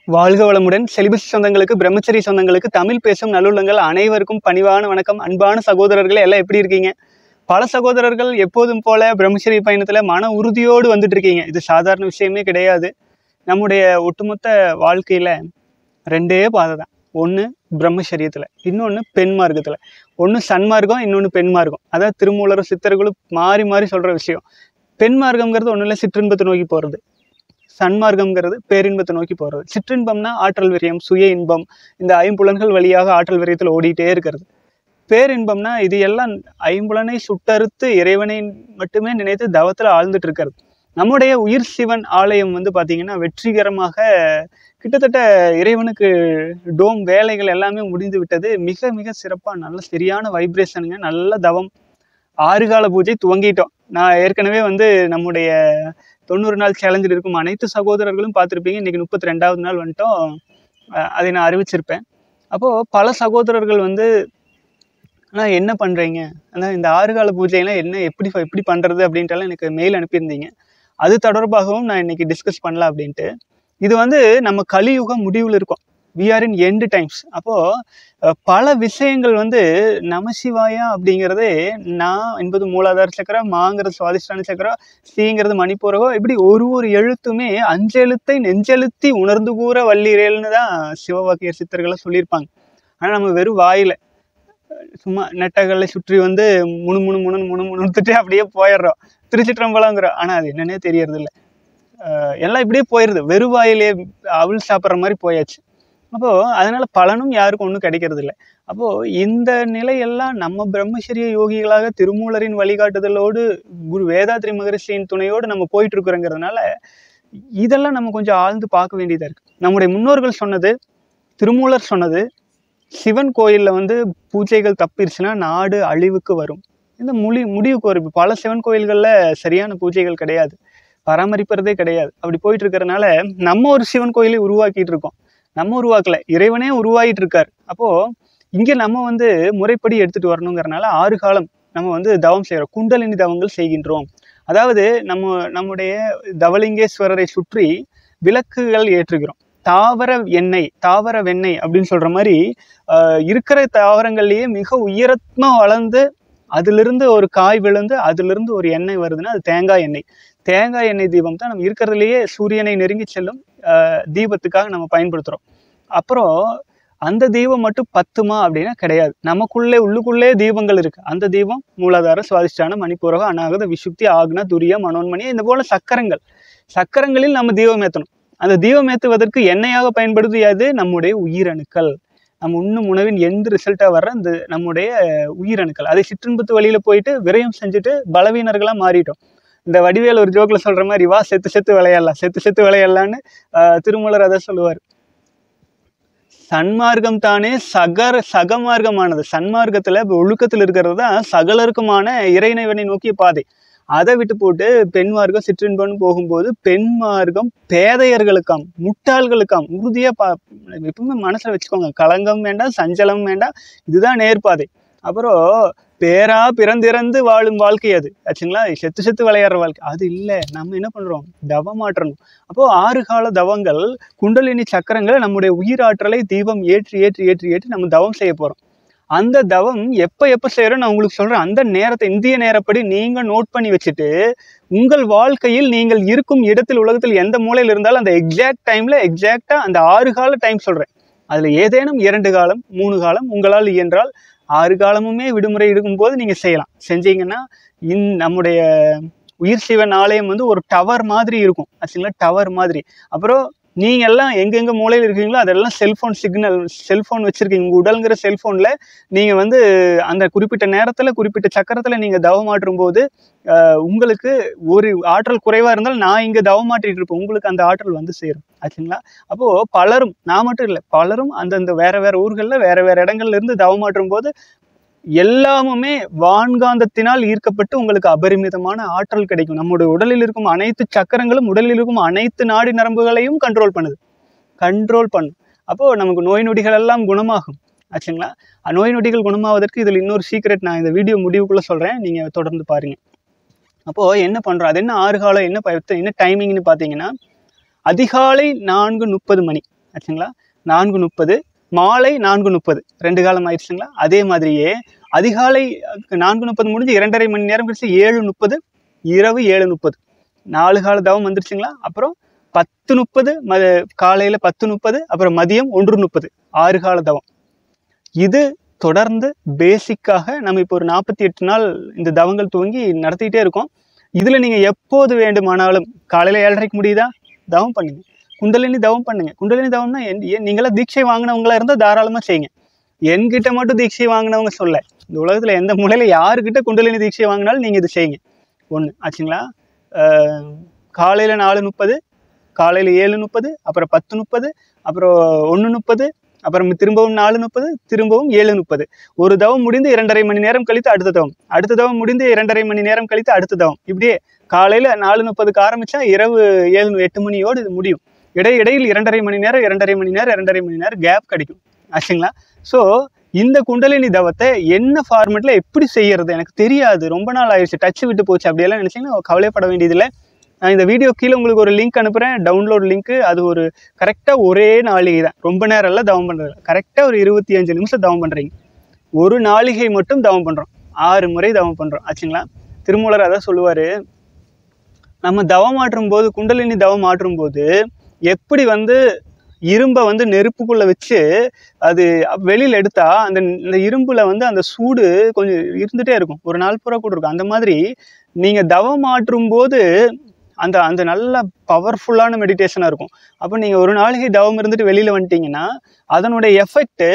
வாழ்க வளமுடன் செலிபஸ் சொந்தங்களுக்கு பிரம்மச்சரி சொந்தங்களுக்கு தமிழ் பேசும் நல்லுள்ளங்கள் அனைவருக்கும் பணிவான வணக்கம் அன்பான சகோதரர்களே எல்லாம் எப்படி இருக்கீங்க பல சகோதரர்கள் எப்போதும் போல பிரம்மச்சரி பயணத்துல மன உறுதியோடு வந்துட்டு இருக்கீங்க இது சாதாரண விஷயமே கிடையாது நம்முடைய ஒட்டுமொத்த வாழ்க்கையில ரெண்டே பாதை தான் ஒன்று பிரம்மச்சரியத்தில் இன்னொன்று பெண் மார்க்கத்தில் ஒன்று சன்மார்க்கம் இன்னொன்று பெண் மார்க்கம் அதாவது திருமூலரும் சித்தர்களும் மாறி மாறி சொல்கிற விஷயம் பெண் மார்க்கம்ங்கிறது ஒன்றும் இல்லை சிற்றின்பத்தை நோக்கி போகிறது சன்மார்க்கம்ங்கிறது பேரின்பத்தை நோக்கி போகிறது சிற்றின்பம்னா ஆற்றல் விரயம் சுய இன்பம் இந்த ஐம்புலன்கள் வழியாக ஆற்றல் விரயத்தில் ஓடிட்டே இருக்கிறது பேரின்பம்னா இது எல்லாம் ஐம்புலனை சுட்டறுத்து இறைவனை மட்டுமே நினைத்து தவத்தில் ஆழ்ந்துட்டு இருக்கிறது நம்முடைய உயிர் சிவன் ஆலயம் வந்து பார்த்தீங்கன்னா வெற்றிகரமாக கிட்டத்தட்ட இறைவனுக்கு டோம் வேலைகள் எல்லாமே முடிந்து விட்டது மிக மிக சிறப்பாக நல்ல சரியான வைப்ரேஷனுங்க நல்ல தவம் ஆறு கால பூஜை துவங்கிட்டோம் நான் ஏற்கனவே வந்து நம்முடைய தொண்ணூறு நாள் சேலஞ்சில் இருக்கும் அனைத்து சகோதரர்களும் பார்த்துருப்பீங்க இன்னைக்கு முப்பத்தி ரெண்டாவது நாள் வந்துட்டோம் அஹ் அதை நான் அறிவிச்சிருப்பேன் அப்போது பல சகோதரர்கள் வந்து ஆனால் என்ன பண்ணுறீங்க அதான் இந்த ஆறு கால பூஜையெல்லாம் என்ன எப்படி எப்படி பண்ணுறது அப்படின்ட்டுலாம் எனக்கு மெயில் அனுப்பியிருந்தீங்க அது தொடர்பாகவும் நான் இன்னைக்கு டிஸ்கஸ் பண்ணலாம் அப்படின்ட்டு இது வந்து நம்ம கலியுக முடிவில் இருக்கோம் we are in end times அப்போது பல விஷயங்கள் வந்து நமசிவாயா அப்படிங்கிறதே நான் என்பது மூலாதார சக்கரம் மாங்கிறது சுவாதிஷ்டான சக்கரம் சீங்கிறது மணிப்பூரகம் இப்படி ஒரு ஒரு எழுத்துமே அஞ்செழுத்தை நெஞ்செழுத்தி உணர்ந்து கூற வல்லீரேல்னு தான் சிவவாக்கியர் சித்தர்களை சொல்லியிருப்பாங்க ஆனால் நம்ம வெறும் வாயில சும்மா நெட்டகளை சுற்றி வந்து முணு முணு முணுன்னு முணு முணுத்துட்டு அப்படியே போயிடுறோம் திருச்சிற்றம்பலங்கிறோம் ஆனால் அது என்னன்னே தெரியறது இல்லை எல்லாம் இப்படியே போயிடுது வெறும் வாயிலே அவள் சாப்பிட்ற மாதிரி போயாச்சு அப்போது அதனால பலனும் யாருக்கும் ஒன்றும் கிடைக்கிறது இல்லை அப்போது இந்த நிலையெல்லாம் நம்ம பிரம்மச்சரிய யோகிகளாக திருமூலரின் வழிகாட்டுதலோடு குரு வேதாத்ரி மகரிஷியின் துணையோடு நம்ம போயிட்டு இருக்கிறோங்கிறதுனால இதெல்லாம் நம்ம கொஞ்சம் ஆழ்ந்து பார்க்க வேண்டியதாக இருக்குது நம்முடைய முன்னோர்கள் சொன்னது திருமூலர் சொன்னது சிவன் கோயிலில் வந்து பூஜைகள் தப்பிருச்சுன்னா நாடு அழிவுக்கு வரும் இந்த முடி முடிவுக்கு வரும் இப்ப பல சிவன் கோயில்களில் சரியான பூஜைகள் கிடையாது பராமரிப்பதே கிடையாது அப்படி போயிட்டு இருக்கிறனால நம்ம ஒரு சிவன் கோயிலை உருவாக்கிட்டு இருக்கோம் நம்ம உருவாக்கல இறைவனே உருவாகிட்டு இருக்கார் அப்போ இங்கே நம்ம வந்து முறைப்படி எடுத்துட்டு வரணுங்கிறனால ஆறு காலம் நம்ம வந்து தவம் செய்கிறோம் குண்டலினி தவங்கள் செய்கின்றோம் அதாவது நம்ம நம்முடைய தவலிங்கேஸ்வரரை சுற்றி விளக்குகள் ஏற்றுகிறோம் தாவர எண்ணெய் தாவர வெண்ணெய் அப்படின்னு சொல்ற மாதிரி ஆஹ், இருக்கிற தாவரங்கள்லயே மிக உயரத்மா வளர்ந்து அதிலிருந்து ஒரு காய் விழுந்து அதிலிருந்து ஒரு எண்ணெய் வருதுன்னா அது தேங்காய் எண்ணெய் தேங்காய் எண்ணெய் தீபம் தான் நம்ம இருக்கிறதுலையே சூரியனை நெருங்கி செல்லும் ஆஹ், தீபத்துக்காக நம்ம பயன்படுத்துகிறோம் அப்புறம் அந்த தீபம் மட்டும் பத்துமா அப்படின்னா கிடையாது நமக்குள்ளே உள்ளுக்குள்ளே தீபங்கள் இருக்கு அந்த தீபம் மூலாதார சுவாதிஷ்டான மணிப்பூரகம் அநாகத விசுக்தி ஆக்னா துரியா மனோன்மணி இந்த போல சக்கரங்கள் சக்கரங்களில் நம்ம தீபம் ஏற்றணும் அந்த தீபம் ஏற்றுவதற்கு எண்ணெயாக பயன்படுது யாது நம்முடைய உயிரணுக்கள் நம்ம உண்ணும் உணவின் எந்த ரிசல்ட்டாக வர்ற இந்த நம்முடைய உயிரணுக்கள் அதை சிற்றின்பத்து வழியில போயிட்டு விரயம் செஞ்சுட்டு பலவீனர்களாக மாறிட்டோம் இந்த வடிவேல் ஒரு ஜோக்ல சொல்ற மாதிரி வா செத்து செத்து விளையாடலாம் செத்து செத்து விளையாடலான்னு ஆஹ், திருமூலர் அதை சொல்லுவார் சன்மார்க்கம் தானே சகர சகமார்க்கமானது சன்மார்க்கத்துல இப்ப ஒழுக்கத்தில் இருக்கிறது தான் சகலருக்குமான இறைநவனை நோக்கிய பாதை அதை விட்டு போட்டு பெண் மார்க்கம் சிற்றின்பம்னு போகும்போது பெண் மார்க்கம் பேதையர்களுக்காம் முட்டாள்களுக்காம் உறுதியா பா எப்பவுமே மனசுல வச்சுக்கோங்க களங்கம் வேண்டாம் சஞ்சலம் வேண்டாம் இதுதான் நேர்பாதை அப்புறம் பேரா பிறந்திறந்து வாழும் வாழ்க்கை அது ஆச்சுங்களா செத்து செத்து விளையாடுற வாழ்க்கை அது இல்லை நம்ம என்ன பண்றோம் தவம் மாற்றணும் அப்போ ஆறு கால தவங்கள் குண்டலினி சக்கரங்களை நம்முடைய உயிராற்றலை தீபம் ஏற்றி ஏற்றி ஏற்றி ஏற்றி நம்ம தவம் செய்ய போறோம் அந்த தவம் எப்ப எப்ப செய்யறோம் நான் உங்களுக்கு சொல்றேன் அந்த நேரத்தை இந்திய நேரப்படி நீங்க நோட் பண்ணி வச்சுட்டு உங்கள் வாழ்க்கையில் நீங்கள் இருக்கும் இடத்தில் உலகத்தில் எந்த மூலையில் இருந்தாலும் அந்த எக்ஸாக்ட் டைம்ல எக்ஸாக்டா அந்த ஆறு கால டைம் சொல்றேன் அதுல ஏதேனும் இரண்டு காலம் மூணு காலம் உங்களால் இயன்றால் ஆறு காலமுமே விடுமுறை இருக்கும்போது நீங்க செய்யலாம் செஞ்சீங்கன்னா இன் நம்முடைய உயிர் சிவன் ஆலயம் வந்து ஒரு டவர் மாதிரி இருக்கும் ஆச்சுங்களா டவர் மாதிரி அப்புறம் நீங்க எல்லாம் எங்கெங்க மூலையில் இருக்கீங்களோ அதெல்லாம் செல்போன் சிக்னல் செல்போன் வச்சிருக்கீங்க உங்க உடல்ங்கிற செல்போன்ல நீங்க வந்து அந்த குறிப்பிட்ட நேரத்துல குறிப்பிட்ட சக்கரத்துல நீங்க தவமாற்றும் போது ஆஹ், உங்களுக்கு ஒரு ஆற்றல் குறைவா இருந்தால் நான் இங்க தவமாட்டிட்டு இருப்பேன் உங்களுக்கு அந்த ஆற்றல் வந்து சேரும் ஆச்சுங்களா அப்போ பலரும் நான் மட்டும் இல்லை பலரும் அந்தந்த வேற வேற ஊர்கள்ல வேற வேற இடங்கள்ல இருந்து தவமாற்றும் போது எல்லாமுமே வான்காந்தத்தினால் ஈர்க்கப்பட்டு உங்களுக்கு அபரிமிதமான ஆற்றல் கிடைக்கும் நம்முடைய உடலில் இருக்கும் அனைத்து சக்கரங்களும் உடலில் இருக்கும் அனைத்து நாடி நரம்புகளையும் கண்ட்ரோல் பண்ணுது கண்ட்ரோல் பண்ணும் அப்போ நமக்கு நோய் நொடிகள் எல்லாம் குணமாகும் ஆச்சுங்களா அஹ் நோய் நொடிகள் குணமாவதற்கு இதில் இன்னொரு சீக்ரெட் நான் இந்த வீடியோ முடிவுக்குள்ள சொல்றேன் நீங்க தொடர்ந்து பாருங்க அப்போ என்ன பண்றோம் அது என்ன ஆறு காலம் என்ன ப- என்ன டைமிங்னு பார்த்தீங்கன்னா அதிகாலை நான்கு முப்பது மணி ஆச்சுங்களா நான்கு முப்பது மாலை நான்கு முப்பது ரெண்டு காலம் ஆயிடுச்சுங்களா அதே மாதிரியே அதிகாலை அஹ், நான்கு முப்பது முடிஞ்சு இரண்டரை மணி நேரம் கழிச்சு ஏழு முப்பது இரவு ஏழு முப்பது நாலு கால தவம் வந்துருச்சுங்களா அப்புறம் பத்து முப்பது ம காலையில் பத்து முப்பது அப்புறம் மதியம் ஒன்று முப்பது ஆறு கால தவம் இது தொடர்ந்து பேசிக்காக நம்ம இப்போ ஒரு நாற்பத்தி எட்டு நாள் இந்த தவங்கள் துவங்கி நடத்திக்கிட்டே இருக்கோம் இதில் நீங்கள் எப்போது வேண்டுமானாலும் காலையில் ஏழரைக்கு முடியுதா தவம் பண்ணுங்க குண்டலினி தவம் பண்ணுங்க குண்டலினி தவம்னா என்- ஏன் நீங்களாம் தீட்சை வாங்கினவங்களா இருந்தால் தாராளமாக செய்யுங்க என்கிட்ட மட்டும் தீட்சை வாங்கினவங்க சொல்ல இந்த உலகத்தில் எந்த மூலையில் யாருக்கிட்ட குண்டலினி தீட்சை வாங்கினாலும் நீங்கள் இது செய்யுங்க ஒன்று ஆச்சுங்களா காலையில் நாலு முப்பது காலையில் ஏழு முப்பது அப்புறம் பத்து முப்பது அப்புறம் ஒன்று முப்பது அப்புறம் திரும்பவும் நாலு முப்பது திரும்பவும் ஏழு முப்பது ஒரு தவம் முடிந்து இரண்டரை மணி நேரம் கழித்து அடுத்த தவம் அடுத்த தவம் முடிந்து இரண்டரை மணி நேரம் கழித்து அடுத்த தவம் இப்படியே காலையில் நாலு முப்பதுக்கு ஆரம்பித்தா இரவு ஏழு எட்டு மணியோடு இது முடியும் இடையிடையில் இரண்டரை மணி நேரம் இரண்டரை மணி நேரம் இரண்டரை மணி நேரம் கேப் கிடைக்கும் ஆச்சுங்களா ஸோ இந்த குண்டலினி தவத்தை என்ன ஃபார்மெட்டில் எப்படி செய்யறது எனக்கு தெரியாது ரொம்ப நாள் ஆயிடுச்சு டச் விட்டு போச்சு அப்படியெல்லாம் நினச்சிங்கன்னா கவலைப்பட வேண்டியதில்லை நான் இந்த வீடியோ கீழே உங்களுக்கு ஒரு லிங்க் அனுப்புகிறேன் டவுன்லோட் லிங்க்கு அது ஒரு கரெக்டாக ஒரே நாளிகை தான் ரொம்ப நேரம் எல்லாம் தவம் பண்ணுறது கரெக்டாக ஒரு இருபத்தி அஞ்சு நிமிஷம் தவம் பண்ணுறீங்க ஒரு நாளிகை மட்டும் தவம் பண்ணுறோம் ஆறு முறை தவம் பண்ணுறோம் ஆச்சுங்களா திருமூலர் அதான் சொல்லுவார் நம்ம தவம் மாற்றும் போது குண்டலினி தவம் மாற்றும் போது எப்படி வந்து இரும்பை வந்து நெருப்புக்குள்ள வச்சு அது வெளியில் எடுத்தா அந்த இந்த இரும்புல வந்து அந்த சூடு கொஞ்சம் இருந்துட்டே இருக்கும் ஒரு நாள் பூரா கூட இருக்கும் அந்த மாதிரி நீங்க தவம் மாற்றும் போது அந்த அந்த நல்ல பவர்ஃபுல்லான மெடிடேஷனாக இருக்கும் அப்போ நீங்கள் ஒரு நாளைக்கு தவம் இருந்துட்டு வெளியில் வந்துட்டீங்கன்னா அதனுடைய எஃபெக்ட்டு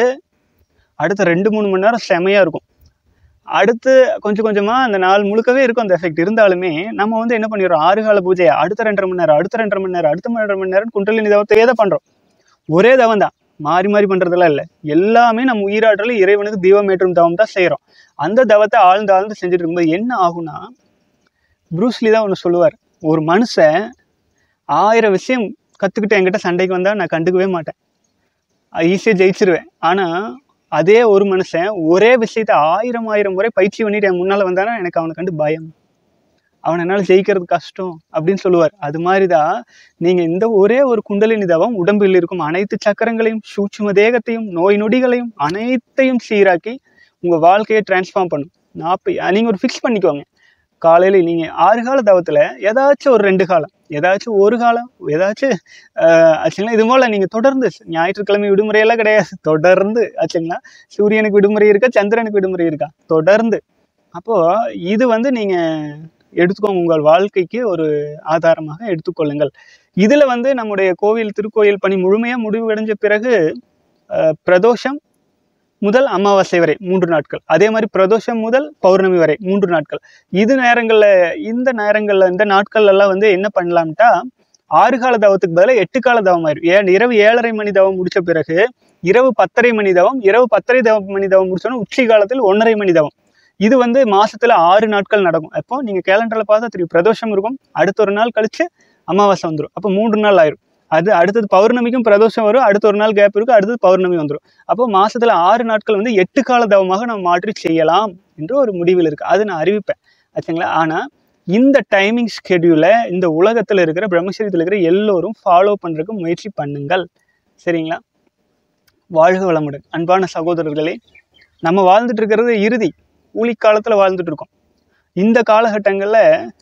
அடுத்த ரெண்டு மூணு மணி நேரம் செமையாக இருக்கும் அடுத்து கொஞ்சம் கொஞ்சமாக அந்த நாள் முழுக்கவே இருக்கும் அந்த எஃபெக்ட் இருந்தாலுமே நம்ம வந்து என்ன பண்ணிடுறோம் ஆறு கால பூஜையை அடுத்த ரெண்டரை மணி நேரம் அடுத்த ரெண்டரை மணி நேரம் அடுத்த ரெண்டரை மணி நேரம் குண்டலினி தவத்தையே தான் பண்ணுறோம் ஒரே தவம் தான் மாறி மாறி பண்ணுறதெல்லாம் இல்லை எல்லாமே நம்ம உயிராற்றல இறைவனுக்கு தீபமேற்றும் தவம் தான் செய்கிறோம் அந்த தவத்தை ஆழ்ந்து ஆழ்ந்து செஞ்சுட்டு இருக்கும்போது என்ன ஆகும்னா ப்ரூஸ்லி தான் ஒன்று சொல்லுவார் ஒரு மனுஷன் ஆயிரம் விஷயம் கற்றுக்கிட்டு என்கிட்ட சண்டைக்கு வந்தால் நான் கண்டுக்கவே மாட்டேன் ஈஸியாக ஜெயிச்சிருவேன் ஆனால் அதே ஒரு மனுஷன் ஒரே விஷயத்த ஆயிரம் ஆயிரம் முறை பயிற்சி பண்ணிட்டு என் முன்னால் வந்தானா எனக்கு அவனை கண்டு பயம் அவனை என்னால் ஜெயிக்கிறது கஷ்டம் அப்படின்னு சொல்லுவார் அது மாதிரி தான் நீங்கள் இந்த ஒரே ஒரு குண்டலினி தவம் உடம்பில் இருக்கும் அனைத்து சக்கரங்களையும் சூட்சும தேகத்தையும் நோய் நொடிகளையும் அனைத்தையும் சீராக்கி உங்கள் வாழ்க்கையை டிரான்ஸ்ஃபார்ம் பண்ணும் நாற்பது நீங்கள் ஒரு ஃபிக்ஸ் பண்ணிக்கோங்க காலையில் நீங்கள் ஆறு கால தவத்தில் ஏதாச்சும் ஒரு ரெண்டு காலம் ஏதாச்சும் ஒரு காலம் ஏதாச்சும் ஆஹ், ஆச்சுங்களா இது போல் நீங்கள் தொடர்ந்து ஞாயிற்றுக்கிழமை விடுமுறையெல்லாம் கிடையாது தொடர்ந்து ஆச்சுங்களா சூரியனுக்கு விடுமுறை இருக்கா சந்திரனுக்கு விடுமுறை இருக்கா தொடர்ந்து அப்போது இது வந்து நீங்கள் எடுத்துக்கோங்க உங்கள் வாழ்க்கைக்கு ஒரு ஆதாரமாக எடுத்துக்கொள்ளுங்கள் இதில் வந்து நம்முடைய கோவில் திருக்கோயில் பணி முழுமையாக முடிவடைஞ்ச பிறகு ஆஹ், பிரதோஷம் முதல் அமாவாசை வரை மூன்று நாட்கள் அதே மாதிரி பிரதோஷம் முதல் பௌர்ணமி வரை மூன்று நாட்கள் இது நேரங்களில் இந்த நேரங்களில் இந்த நாட்கள் எல்லாம் வந்து என்ன பண்ணலாம்ட்டா ஆறு கால தவத்துக்கு பதிலாக எட்டு கால தவம் ஆயிரும் ஏன் இரவு ஏழரை மணி தவம் முடிச்ச பிறகு இரவு பத்தரை மணி தவம் இரவு பத்தரை தவம் மணி தவம் முடிச்சோன்னா உச்சி காலத்தில் ஒன்றரை மணி தவம் இது வந்து மாசத்துல ஆறு நாட்கள் நடக்கும் அப்போ நீங்க கேலண்டர்ல பார்த்தா தெரியும் பிரதோஷம் இருக்கும் அடுத்த ஒரு நாள் கழிச்சு அமாவாசை வந்துடும் அப்போ மூன்று நாள் ஆயிரும் அது அடுத்தது பௌர்ணமிக்கும் பிரதோஷம் வரும் அடுத்த ஒரு நாள் கேப் இருக்கும் அடுத்தது பௌர்ணமி வந்துடும் அப்போ மாசத்துல ஆறு நாட்கள் வந்து எட்டு கால தவமாக நம்ம மாற்றி செய்யலாம் என்று ஒரு முடிவில் இருக்கு அது நான் அறிவிப்பேன் ஆச்சுங்களா ஆனா இந்த டைமிங் ஸ்கெடியூலை இந்த உலகத்துல இருக்கிற பிரம்மச்சரியத்தில் இருக்கிற எல்லோரும் ஃபாலோ பண்றதுக்கு முயற்சி பண்ணுங்கள் சரிங்களா வாழ்க வளமுடன் அன்பான சகோதரர்களே நம்ம வாழ்ந்துட்டு இருக்கிறது இறுதி ஊழி காலத்துல வாழ்ந்துட்டு இருக்கோம் இந்த காலகட்டங்கள்ல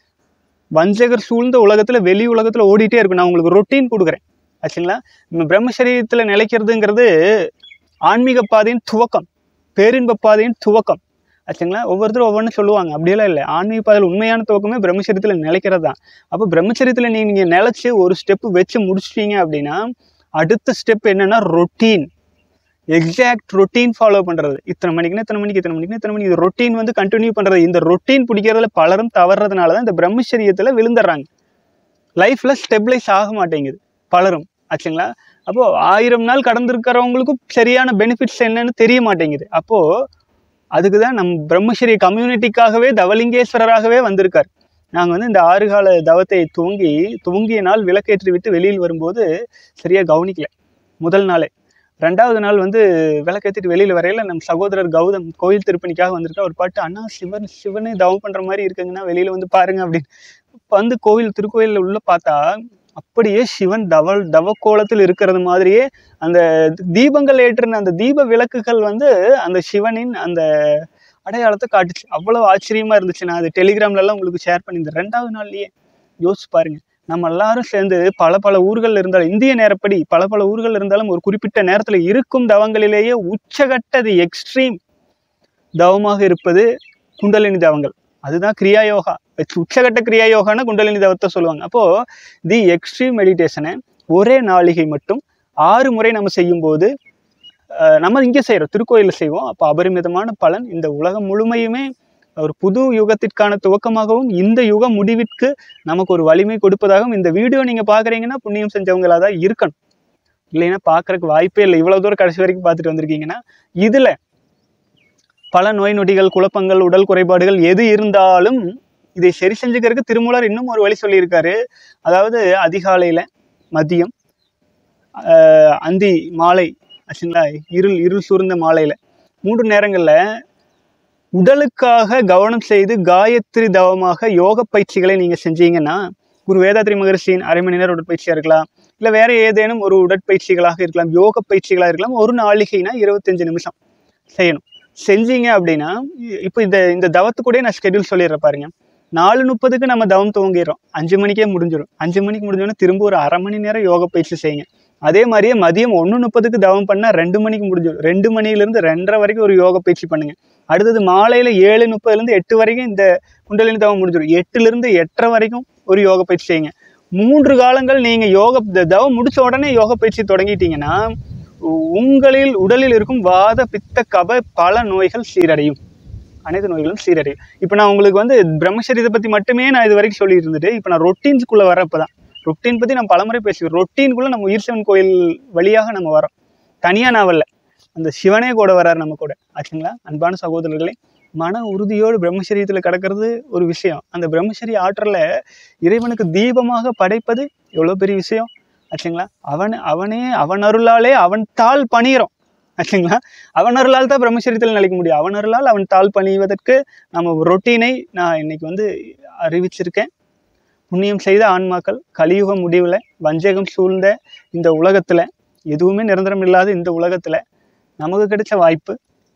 வஞ்சகர் சூழ்ந்த உலகத்துல வெளி உலகத்துல ஓடிட்டே இருக்கும் நான் உங்களுக்கு ரொட்டீன் கொடுக்குறேன் ஆச்சுங்களா நம்ம பிரம்மசரீரத்துல நிலைக்கிறதுங்கிறது ஆன்மீக பாதையின் துவக்கம் பேரின்ப பாதையின் துவக்கம் ஆச்சுங்களா ஒவ்வொருத்தரும் ஒவ்வொன்றும் சொல்லுவாங்க அப்படியெல்லாம் இல்லை ஆன்மீக பாதையில் உண்மையான துவக்கமே பிரம்மச்சரியத்தில் நிலைக்கிறது தான் அப்போ பிரம்மச்சரியத்தில் நீங்கள் நிலைச்சு ஒரு ஸ்டெப் வச்சு முடிச்சிட்டீங்க அப்படின்னா அடுத்த ஸ்டெப் என்னன்னா ரொட்டீன் எக்ஸாக்ட் ரொட்டீன் ஃபாலோ பண்ணுறது இத்தனை மணிக்குன்னா இத்தனை மணிக்கு இத்தனை மணிக்கு இத்தனை மணிக்கு ரொட்டீன் வந்து கண்டினியூ பண்ணுறது இந்த ரொட்டீன் பிடிக்கிறதுல பலரும் தவறுறதுனால தான் இந்த பிரம்மச்சரியத்தில் விழுந்துடுறாங்க லைஃப்பில் ஸ்டெபிளைஸ் ஆக மாட்டேங்குது பலரும் ஆச்சுங்களா அப்போது ஆயிரம் நாள் கடந்திருக்கிறவங்களுக்கும் சரியான பெனிஃபிட்ஸ் என்னன்னு தெரிய மாட்டேங்குது அப்போது அதுக்கு தான் நம் பிரம்மச்சரிய கம்யூனிட்டிக்காகவே தவலிங்கேஸ்வரராகவே வந்திருக்கார் நாங்கள் வந்து இந்த ஆறு கால தவத்தை துவங்கி துவங்கிய நாள் விளக்கேற்றி விட்டு வெளியில் வரும்போது சரியாக கவனிக்கல முதல் நாளே ரெண்டாவது நாள் வந்து விளக்கேற்றிட்டு வெளியில் வரையில நம் சகோதரர் கௌதம் கோயில் திருப்பணிக்காக வந்திருக்கா ஒரு பாட்டு அண்ணா சிவன் சிவனே தவம் பண்ணுற மாதிரி இருக்குங்கன்னா வெளியில் வந்து பாருங்க அப்படின்னு இப்ப வந்து கோவில் திருக்கோயிலில் உள்ள பார்த்தா அப்படியே சிவன் தவ தவக்கோலத்தில் இருக்கிறது மாதிரியே அந்த தீபங்கள் ஏற்றின அந்த தீப விளக்குகள் வந்து அந்த சிவனின் அந்த அடையாளத்தை காட்டுச்சு அவ்வளவு ஆச்சரியமா இருந்துச்சு நான் அது டெலிகிராம்ல எல்லாம் உங்களுக்கு ஷேர் பண்ணியிருந்தேன் ரெண்டாவது நாள்லயே யோசிச்சு பாருங்க நம்ம எல்லாரும் சேர்ந்து பல பல ஊர்கள் இருந்தாலும் இந்திய நேரப்படி பல பல ஊர்கள் இருந்தாலும் ஒரு குறிப்பிட்ட நேரத்துல இருக்கும் தவங்களிலேயே உச்சகட்ட எக்ஸ்ட்ரீம் தவமாக இருப்பது குண்டலினி தவங்கள் அதுதான் கிரியா யோகா உச்சகட்ட கிரியா யோகான்னு குண்டலினி தவத்தை சொல்லுவாங்க அப்போ தி எக்ஸ்ட்ரீம் மெடிடேஷனை ஒரே நாளிகை மட்டும் ஆறு முறை நம்ம செய்யும்போது அஹ், நம்ம இங்கே செய்கிறோம் திருக்கோயிலில் செய்வோம் அப்போ அபரிமிதமான பலன் இந்த உலகம் முழுமையுமே ஒரு புது யுகத்திற்கான துவக்கமாகவும் இந்த யுக முடிவிற்கு நமக்கு ஒரு வலிமை கொடுப்பதாகவும் இந்த வீடியோ நீங்கள் பார்க்குறீங்கன்னா புண்ணியம் செஞ்சவங்களா தான் இருக்கணும் இல்லைன்னா பார்க்கறதுக்கு வாய்ப்பே இல்லை இவ்வளோ தூரம் கடைசி வரைக்கும் பார்த்துட்டு வந்திருக்கீங்கன்னா இதில் பல நோய் நொடிகள் குழப்பங்கள் உடல் குறைபாடுகள் எது இருந்தாலும் இதை சரி செஞ்சுக்கிறதுக்கு திருமூலர் இன்னும் ஒரு வழி சொல்லியிருக்காரு அதாவது அதிகாலையில் மதியம் ஆஹ் அந்தி மாலை ஆச்சுங்களா இருள் இருள் சூழ்ந்த மாலையில் மூன்று நேரங்களில் உடலுக்காக கவனம் செய்து காயத்ரி தவமாக யோக பயிற்சிகளை நீங்கள் செஞ்சீங்கன்னா குரு வேதாத்ரி மகரிஷியின் அரை மணி நேரம் உடற்பயிற்சியாக இருக்கலாம் இல்லை வேற ஏதேனும் ஒரு உடற்பயிற்சிகளாக இருக்கலாம் யோக பயிற்சிகளாக இருக்கலாம் ஒரு நாளிகைனா இருபத்தஞ்சு நிமிஷம் செய்யணும் செஞ்சீங்க அப்படின்னா இ- இப்போ இந்த இந்த தவத்துக்கூடயே நான் ஸ்கெடியூல் சொல்லிடுறேன் பாருங்க நாலு முப்பதுக்கு நம்ம தவம் துவங்கிடுறோம் அஞ்சு மணிக்கே முடிஞ்சிடும் அஞ்சு மணிக்கு முடிஞ்சோடனே திரும்ப ஒரு அரை மணி நேரம் யோக பயிற்சி செய்யுங்க அதே மாதிரியே மதியம் ஒன்று முப்பதுக்கு தவம் பண்ணால் ரெண்டு மணிக்கு முடிஞ்சிடும் ரெண்டு மணிலேருந்து ரெண்டரை வரைக்கும் ஒரு யோக பயிற்சி பண்ணுங்க அடுத்தது மாலையில் ஏழு முப்பதுலேருந்து எட்டு வரைக்கும் இந்த குண்டலினி தவம் முடிஞ்சிடும் எட்டுலேருந்து எட்டரை வரைக்கும் ஒரு யோக பயிற்சி செய்யுங்க மூன்று காலங்கள் நீங்கள் யோக இந்த தவம் முடிச்ச உடனே யோக பயிற்சி தொடங்கிட்டீங்கன்னா உ- உங்களில் உடலில் இருக்கும் வாத பித்த கப பல நோய்கள் சீரடையும் அனைத்து நோய்களும் சீரடையும் இப்போ நான் உங்களுக்கு வந்து பிரம்மச்சரியத்தை பற்றி மட்டுமே நான் இது வரைக்கும் சொல்லிட்டு இருந்துட்டு இப்போ நான் ரொட்டீன்ஸ்குள்ளே வரப்போ தான் ரொட்டீன் பற்றி நான் பலமுறை பேசுவேன் ரொட்டீன்குள்ளே நம்ம உயிர் சிவன் கோயில் வழியாக நம்ம வரோம் தனியாக நான் வரல அந்த சிவனே கூட வராரு நம்ம கூட ஆச்சுங்களா அன்பான சகோதரர்களே மன உறுதியோடு பிரம்மச்சரியத்தில் கிடக்கிறது ஒரு விஷயம் அந்த பிரம்மச்சரிய ஆற்றலை இறைவனுக்கு தீபமாக படைப்பது எவ்வளோ பெரிய விஷயம் ஆச்சுங்களா அவன் அவனே அவன் அருளாலே அவன் தாள் பணியிறோம் ஆச்சுங்களா அவன் அருளால் தான் பிரம்மச்சரியத்தில் நிலைக்க முடியும் அவன் அருளால் அவன் தாள் பணிவதற்கு நம்ம ரொட்டீனை நான் இன்னைக்கு வந்து அறிவிச்சிருக்கேன் புண்ணியம் செய்த ஆன்மாக்கள் கலியுக முடிவில் வஞ்சகம் சூழ்ந்த இந்த உலகத்தில் எதுவுமே நிரந்தரம் இல்லாத இந்த உலகத்தில் நமக்கு கிடைச்ச வாய்ப்பு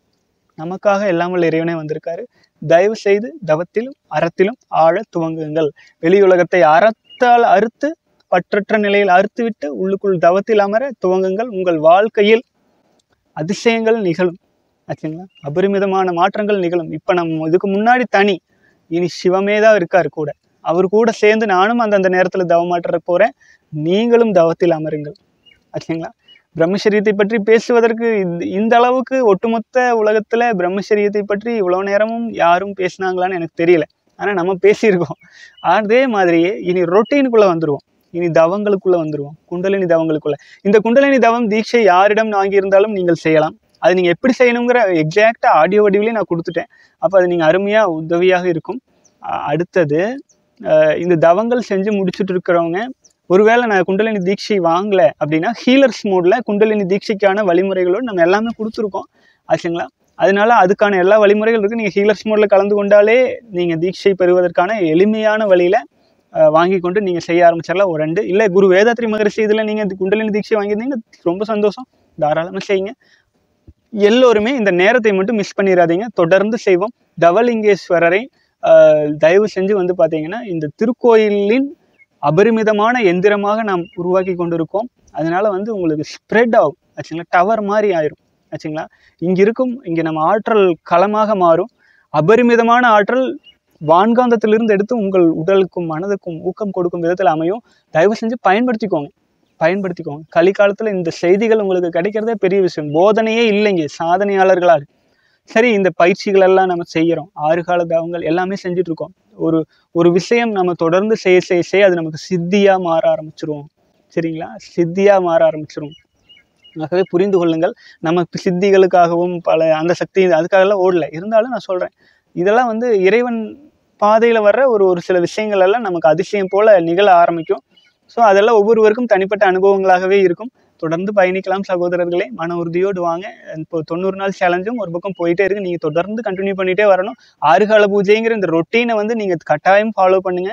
நமக்காக எல்லாமல் இறைவனே வந்திருக்காரு தயவு செய்து தவத்திலும் அறத்திலும் ஆழ துவங்குங்கள் வெளி உலகத்தை அறத்தால் அறுத்து பற்றற்ற நிலையில் அறுத்துவிட்டு உள்ளுக்குள் தவத்தில் அமர துவங்குங்கள் உங்கள் வாழ்க்கையில் அதிசயங்கள் நிகழும் ஆச்சுங்களா அபரிமிதமான மாற்றங்கள் நிகழும் இப்போ நம்ம இதுக்கு முன்னாடி தனி இனி சிவமே தான் இருக்காரு கூட அவர் கூட சேர்ந்து நானும் அந்தந்த நேரத்தில் தவமாற்ற போகிறேன் நீங்களும் தவத்தில் அமருங்கள் ஆச்சுங்களா பிரம்மச்சரியத்தை பற்றி பேசுவதற்கு இந்த- இந்த அளவுக்கு ஒட்டுமொத்த உலகத்தில் பிரம்மச்சரியத்தை பற்றி இவ்வளோ நேரமும் யாரும் பேசினாங்களான்னு எனக்கு தெரியல ஆனால் நம்ம பேசியிருக்கோம் அதே மாதிரியே இனி ரொட்டீனுக்குள்ளே வந்துடுவோம் இனி தவங்களுக்குள்ளே வந்துடுவோம் குண்டலினி தவங்களுக்குள்ள இந்த குண்டலினி தவம் தீட்சை யாரிடம் வாங்கியிருந்தாலும் நீங்கள் செய்யலாம் அது நீங்கள் எப்படி செய்யணுங்கிற எக்ஸாக்டாக ஆடியோ வடிவிலே நான் கொடுத்துட்டேன் அப்போ அது நீங்கள் அருமையாக உதவியாக இருக்கும் அ- அடுத்தது அஹ் இந்த தவங்கள் செஞ்சு முடிச்சுட்டு இருக்கிறவங்க ஒருவேளை நான் குண்டலினி தீட்சை வாங்கல அப்படின்னா ஹீலர்ஸ் மோடில் குண்டலினி தீட்சைக்கான வழிமுறைகளோடு நம்ம எல்லாமே கொடுத்துருக்கோம் ஆச்சுங்களா அதனால அதுக்கான எல்லா வழிமுறைகள் இருக்குது நீங்கள் ஹீலர்ஸ் மோடில் கலந்து கொண்டாலே நீங்கள் தீட்சை பெறுவதற்கான எளிமையான வழியில் வாங்கி கொண்டு நீங்கள் செய்ய ஆரம்பிச்சிடலாம் ஒரு ரெண்டு இல்லை குரு வேதாத்ரி மகரிஷி இதில் நீங்கள் குண்டலினி தீட்சை வாங்கியிருந்தீங்க ரொம்ப சந்தோஷம் தாராளமாக செய்யுங்க எல்லோருமே இந்த நேரத்தை மட்டும் மிஸ் பண்ணிடாதீங்க தொடர்ந்து செய்வோம் தவலிங்கேஸ்வரரை ஆஹ், தயவு செஞ்சு வந்து பார்த்தீங்கன்னா இந்த திருக்கோயிலின் அபரிமிதமான எந்திரமாக நாம் உருவாக்கி கொண்டிருக்கோம் அதனால வந்து உங்களுக்கு ஸ்ப்ரெட் ஆகும் ஆச்சுங்களா டவர் மாதிரி ஆயிரும் ஆச்சுங்களா இங்கே இருக்கும் இங்கே நம்ம ஆற்றல் களமாக மாறும் அபரிமிதமான ஆற்றல் வான்காந்தத்திலிருந்து எடுத்து உங்கள் உடலுக்கும் மனதுக்கும் ஊக்கம் கொடுக்கும் விதத்தில் அமையும் தயவு செஞ்சு பயன்படுத்திக்கோங்க பயன்படுத்திக்கோங்க கலிக்காலத்தில் இந்த செய்திகள் உங்களுக்கு கிடைக்கிறதே பெரிய விஷயம் போதனையே இல்லைங்க சாதனையாளர்களாக சரி இந்த பயிற்சிகள் எல்லாம் நம்ம செய்கிறோம் ஆறு கால தவங்கள் எல்லாமே செஞ்சுட்டு இருக்கோம் ஒரு ஒரு விஷயம் நம்ம தொடர்ந்து செய்ய செய்ய செய்ய அது நமக்கு சித்தியாக மாற ஆரம்பிச்சிருவோம் சரிங்களா சித்தியாக மாற ஆரம்பிச்சிரும் ஆகவே புரிந்து கொள்ளுங்கள் நமக்கு சித்திகளுக்காகவும் பல அந்த சக்தி அதுக்காகலாம் ஓடல இருந்தாலும் நான் சொல்கிறேன் இதெல்லாம் வந்து இறைவன் பாதையில் வர்ற ஒரு ஒரு சில விஷயங்கள் எல்லாம் நமக்கு அதிசயம் போல நிகழ ஆரம்பிக்கும் ஸோ அதெல்லாம் ஒவ்வொருவருக்கும் தனிப்பட்ட அனுபவங்களாகவே இருக்கும் தொடர்ந்து பயணிக்கலாம் சகோதரர்களே மன உறுதியோடு வாங்க இப்போ தொண்ணூறு நாள் சேலஞ்சும் ஒரு பக்கம் போயிட்டே இருக்கு நீங்கள் தொடர்ந்து கண்டினியூ பண்ணிட்டே வரணும் ஆறுகால பூஜைங்கிற இந்த ரொட்டீனை வந்து நீங்கள் கட்டாயம் ஃபாலோ பண்ணுங்க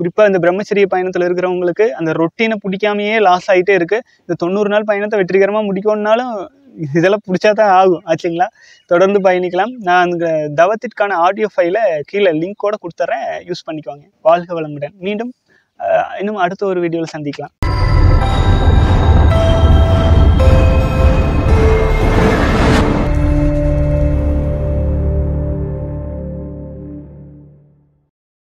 குறிப்பாக இந்த பிரம்மச்சரிய பயணத்தில் இருக்கிறவங்களுக்கு அந்த ரொட்டீனை பிடிக்காமையே லாஸ் ஆகிட்டே இருக்குது இந்த தொண்ணூறு நாள் பயணத்தை வெற்றிகரமாக முடிக்கணும்னாலும் இதெல்லாம் பிடிச்சா தான் ஆகும் ஆச்சுங்களா தொடர்ந்து பயணிக்கலாம் நான் அந்த தவத்திற்கான ஆடியோ ஃபைலை கீழே லிங்கோட கொடுத்துட்றேன் யூஸ் பண்ணிக்கோங்க வாழ்க வளமுடன் மீண்டும் அஹ், இன்னும் அடுத்த ஒரு வீடியோவில் சந்திக்கலாம்